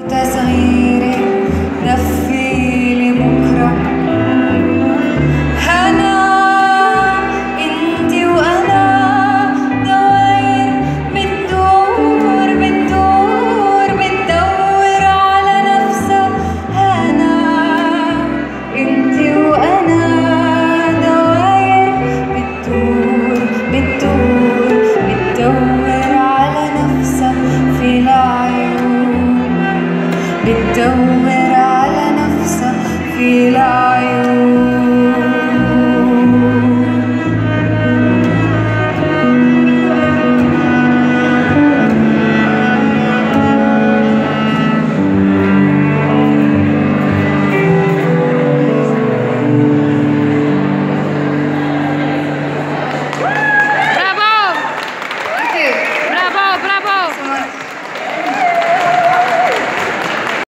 تصغيري دفي لبكرة هنا انتي وانا دواير بتدور بتدور بتدور على نفسها هنا انتي وانا دواير بتدور بتدور بتدور على نفسها في العيون بتدور على نفسها في العيون